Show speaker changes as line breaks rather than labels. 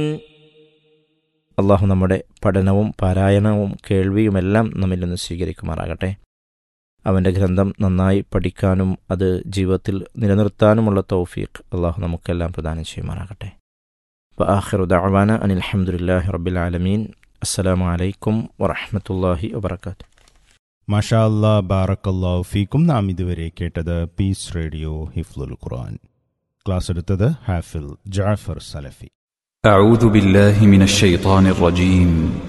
അള്ളാഹു നമ്മുടെ പഠനവും പാരായണവും കേൾവിയുമെല്ലാം നമ്മിൽ നിന്ന് സ്വീകരിക്കുമാറാകട്ടെ അവൻ്റെ ഗ്രന്ഥം നന്നായി പഠിക്കാനും അത് ജീവിതത്തിൽ നിലനിർത്താനുമുള്ള തൗഫീഖ് അള്ളാഹു നമുക്കെല്ലാം പ്രദാനം ചെയ്യുമാറാകട്ടെ വആഖിറു ദഅവാന അനിൽ ഹംദുലില്ലാഹി റബ്ബിൽ ആലമീൻ അസ്സലാമു അലൈക്കും വറഹ്മത്തുള്ളാഹി വബറകാതുഹു
മാഷാ അല്ലാ ബാറക്കല്ലാഹു ഫീക്കും നാം ഇതുവരെ കേട്ടത് പീസ് റേഡിയോ ഹിഫ്ലുൽ ഖുർആൻ ക്ലാസ് എടുത്തത് ഹാഫിൽ ജാഫർ സലഫി
أعوذ بالله من الشيطان الرجيم